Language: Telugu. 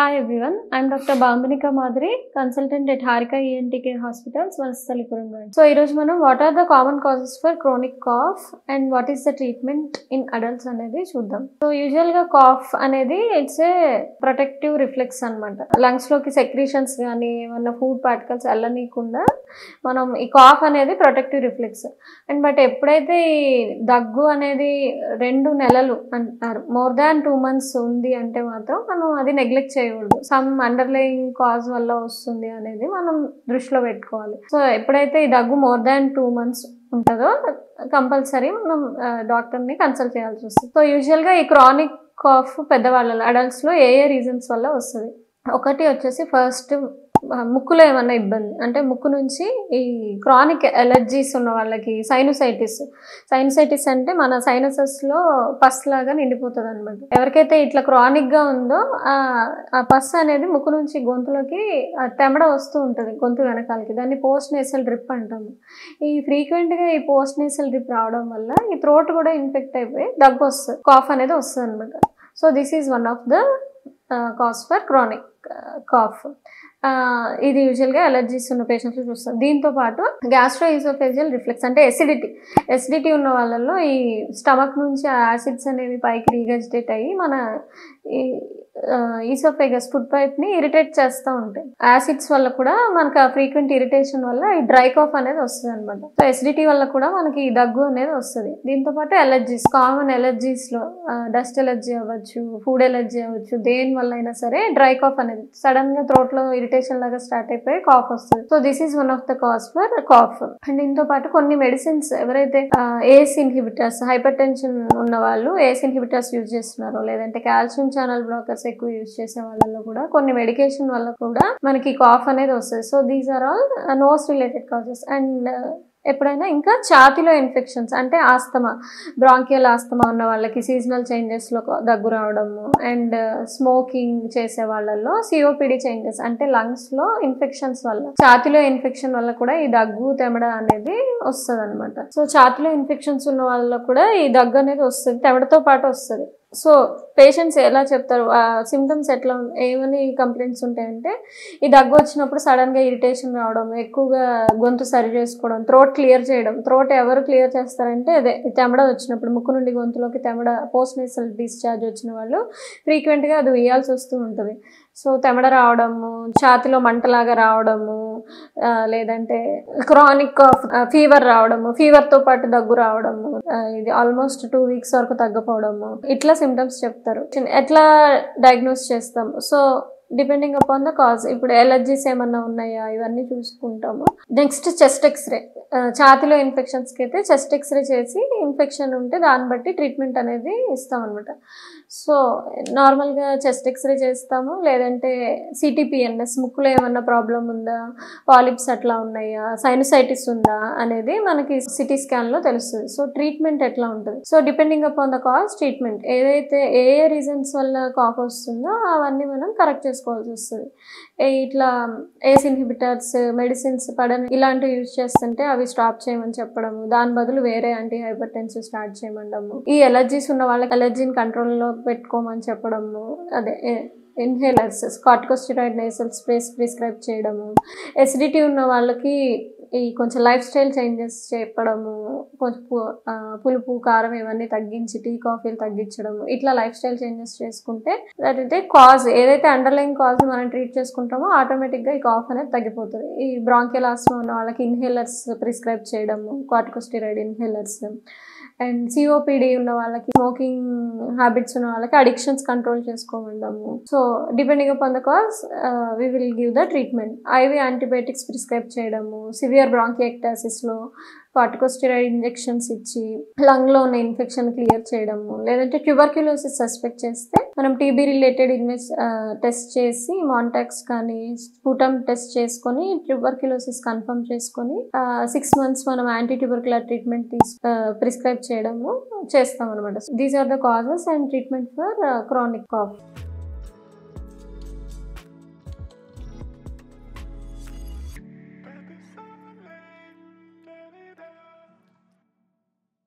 Hi everyone, I'm Dr. Bambinika Madhuri, consultant at Harika ENT Care Hospitals, Vansalipuram branch. So, ఈరోజు మనం what are the common causes for chronic cough and what is the treatment in adults అనేది చూద్దాం సో యూజువల్ గా కాఫ్ అనేది ఇట్స్ ఏ ప్రొటెక్టివ్ రిఫ్లెక్స్ అనమాట లంగ్స్ లోకి సెక్రీషన్స్ కానీ ఏమన్నా ఫుడ్ పార్టికల్స్ వెళ్ళనీయకుండా మనం ఈ కాఫ్ అనేది ప్రొటెక్టివ్ రిఫ్లెక్స్ అండ్ బట్ ఎప్పుడైతే ఈ దగ్గు అనేది రెండు నెలలు అంటారు మోర్ దాన్ టూ మంత్స్ ఉంది అంటే మాత్రం మనం అది నెగ్లెక్ట్ చేయకూడదు సమ్ అండర్లయింగ్ కాజ్ వల్ల వస్తుంది అనేది మనం దృష్టిలో పెట్టుకోవాలి సో ఎప్పుడైతే ఈ దగ్గు మోర్ దాన్ టూ మంత్స్ ఉంటుందో కంపల్సరీ మనం డాక్టర్ని కన్సల్ట్ చేయాల్సి వస్తుంది సో యూజువల్గా ఈ క్రానిక్ కాఫ్ పెద్దవాళ్ళలో అడల్ట్స్లో ఏ ఏ రీజన్స్ వల్ల వస్తుంది ఒకటి వచ్చేసి ఫస్ట్ ముక్కులో ఏమన్నా ఇబ్బంది అంటే ముక్కు నుంచి ఈ క్రానిక్ ఎలర్జీస్ ఉన్న వాళ్ళకి సైనోసైటిస్ సైనోసైటిస్ అంటే మన సైనసెస్లో పస్ లాగా నిండిపోతుంది అనమాట ఎవరికైతే ఇట్లా క్రానిక్గా ఉందో ఆ పస్ అనేది ముక్కు నుంచి గొంతులోకి తెమడ వస్తూ ఉంటుంది గొంతు వెనకాలకి దాన్ని పోస్ట్ నేసల్ డ్రిప్ అంటాము ఈ ఫ్రీక్వెంట్గా ఈ పోస్ట్ నేసల్ డ్రిప్ రావడం వల్ల ఈ థ్రోట్ కూడా ఇన్ఫెక్ట్ అయిపోయి దగ్గు వస్తుంది కాఫ్ అనేది వస్తుంది అనమాట so this is one of the cause for chronic cough ఇది యూజువల్గా ఎలర్జీస్ ఉన్న పేషెంట్స్లో చూస్తాం దీంతో పాటు గ్యాస్ట్రో ఈసోఫేజియల్ రిఫ్లెక్స్ అంటే ఎసిడిటీ ఎసిడిటీ ఉన్న వాళ్ళల్లో ఈ స్టమక్ నుంచి యాసిడ్స్ అనేవి పైకి రీగజిటేట్ అయ్యి మన ఈ ఈసోఫేగస్ ఫుడ్ పైప్ని ఇరిటేట్ చేస్తూ ఉంటాయి యాసిడ్స్ వల్ల కూడా మనకు ఆ ఫ్రీక్వెంట్ ఇరిటేషన్ వల్ల ఈ డ్రై కాఫ్ అనేది వస్తుంది అనమాట సో ఎసిడిటీ వల్ల కూడా మనకి దగ్గు అనేది వస్తుంది దీంతో పాటు ఎలర్జీస్ కామన్ ఎలర్జీస్లో డస్ట్ ఎలర్జీ అవ్వచ్చు ఫుడ్ ఎలర్జీ అవ్వచ్చు దేని వల్ల అయినా సరే డ్రై కాఫ్ అనేది సడన్ గా థ్రోట్ లో ఇరిటేషన్ లాగా స్టార్ట్ అయిపోయి కాఫ్ వస్తుంది so this is one of the cause for cough and దీంతో పాటు కొన్ని మెడిసిన్స్ ఎవరైతే ఏస్ ఇన్హిబిటర్స్ హైపర్ టెన్షన్ ఉన్న వాళ్ళు ఏస్ ఇన్హిబిటర్స్ యూజ్ చేస్తున్నారో లేదంటే కాల్షియం ఛానల్ బ్లాకర్స్ ఎక్కువ యూజ్ చేసే వాళ్ళలో కూడా కొన్ని మెడికేషన్ వల్ల కూడా మనకి కాఫ్ అనేది వస్తుంది so these are all nose related causes and ఎప్పుడైనా ఇంకా ఛాతిలో ఇన్ఫెక్షన్స్ అంటే ఆస్తమా బ్రాంకియల్ ఆస్తమా ఉన్న వాళ్ళకి సీజనల్ చేంజెస్లో దగ్గు రావడము అండ్ స్మోకింగ్ చేసే వాళ్ళల్లో సిఓపిడి చేంజెస్ అంటే లంగ్స్లో ఇన్ఫెక్షన్స్ వల్ల ఛాతిలో ఇన్ఫెక్షన్ వల్ల కూడా ఈ దగ్గు తెమడ అనేది వస్తుంది అనమాట సో ఛాతిలో ఇన్ఫెక్షన్స్ ఉన్న వాళ్ళలో కూడా ఈ దగ్గు అనేది వస్తుంది తెమడతో పాటు వస్తుంది సో పేషెంట్స్ ఎలా చెప్తారు సిమ్టమ్స్ ఎట్లా ఏమని కంప్లైంట్స్ ఉంటాయంటే ఈ దగ్గు వచ్చినప్పుడు సడన్గా ఇరిటేషన్ రావడం ఎక్కువగా గొంతు సరి చేసుకోవడం థ్రోట్ క్లియర్ చేయడం థ్రోట్ ఎవరు క్లియర్ చేస్తారంటే అదే తెమడ వచ్చినప్పుడు ముక్కు నుండి గొంతులోకి తెమడ పోస్ట్ నేసల్ డిశ్చార్జ్ వచ్చిన వాళ్ళు ఫ్రీక్వెంట్గా అది వేయాల్సి వస్తూ ఉంటుంది సో తెమడ రావడము ఛాతిలో మంటలాగా రావడము లేదంటే క్రానిక్ కాఫ్ ఫీవర్ రావడము ఫీవర్తో పాటు దగ్గు రావడము ఇది ఆల్మోస్ట్ టూ వీక్స్ వరకు తగ్గపోవడము ఇట్లా సిమ్టమ్స్ చెప్తారు ఎట్లా డయాగ్నోస్ చేస్తాము so depending upon the cause ఇప్పుడు ఎలర్జీస్ ఏమన్నా ఉన్నాయా ఇవన్నీ చూసుకుంటాము నెక్స్ట్ చెస్ట్ ఎక్స్రే ఛాతిలో ఇన్ఫెక్షన్స్కి అయితే చెస్ట్ ఎక్స్రే చేసి ఇన్ఫెక్షన్ ఉంటే దాన్ని బట్టి ట్రీట్మెంట్ అనేది ఇస్తాం అనమాట సో నార్మల్గా చెస్ట్ ఎక్స్రే చేస్తాము లేదంటే సిటీపిఎన్ఎస్ ముక్కులో ఏమన్నా ప్రాబ్లం ఉందా పాలిప్స్ అట్లా ఉన్నాయా సైనసైటిస్ ఉందా అనేది మనకి సిటీ స్కాన్లో తెలుస్తుంది సో ట్రీట్మెంట్ ఎట్లా ఉంటుంది so depending upon the cause treatment ఏదైతే ఏ ఏ రీజన్స్ వల్ల కాఫ్ వస్తుందో అవన్నీ మనం కరెక్ట్ చేసుకోవాల్సి వస్తుంది ఇట్లా ఏస్ ఇన్హిబిటర్స్ మెడిసిన్స్ పడని ఇలాంటివి యూజ్ చేస్తుంటే అవి స్టాప్ చేయమని చెప్పడము దాని బదులు వేరే యాంటీ హైపర్ టెన్సివ్ స్టార్ట్ చేయమండము ఈ ఎలర్జీస్ ఉన్న వాళ్ళకి ఎలర్జీని కంట్రోల్లో పెట్టుకోమని చెప్పడము అదే inhalers corticosteroid nasal sprays prescribe చేయడము ఎసిడిటీ ఉన్న వాళ్ళకి ఈ కొంచెం లైఫ్ స్టైల్ చేంజెస్ చెప్పడము కొంచెం పులుపు కారం ఇవన్నీ తగ్గించి టీ కాఫీలు తగ్గించడము ఇట్లా లైఫ్ స్టైల్ చేంజెస్ చేసుకుంటే దట్ అయితే కాజ్ ఏదైతే అండర్లైన్ కాజ్ మనం ట్రీట్ చేసుకుంటామో ఆటోమేటిక్గా ఈ కాఫ్ అనేది తగ్గిపోతుంది ఈ బ్రాంకియల్ ఆస్మా ఉన్న వాళ్ళకి ఇన్హేలర్స్ ప్రిస్క్రైబ్ చేయడము కార్టికోస్టిరాయిడ్ ఇన్హేలర్స్ అండ్ సిఓపిడి ఉన్న వాళ్ళకి స్మోకింగ్ హ్యాబిట్స్ ఉన్న వాళ్ళకి అడిక్షన్స్ కంట్రోల్ చేసుకోమండము so depending upon the cause we will give the treatment IV antibiotics prescribe చేయడము సివియర్ బ్రాంకియాక్టాసిస్లో కార్టికోస్టిరాయిడ్ ఇంజెక్షన్స్ ఇచ్చి లంగ్లో ఉన్న ఇన్ఫెక్షన్ క్లియర్ చేయడము లేదంటే ట్యూబర్క్యులోసిస్ సస్పెక్ట్ చేస్తే మనం టీబీ రిలేటెడ్ ఇన్వెస్ టెస్ట్ చేసి మాంటాక్స్ కానీ స్పూటమ్ టెస్ట్ చేసుకొని ట్యూబర్క్యులోసిస్ కన్ఫర్మ్ చేసుకొని సిక్స్ మంత్స్ మనం యాంటీ ట్యూబర్క్యులర్ ట్రీట్మెంట్ తీసు ప్రిస్క్రైబ్ చేయడము చేస్తాం అనమాట these are the causes and treatment for chronic cough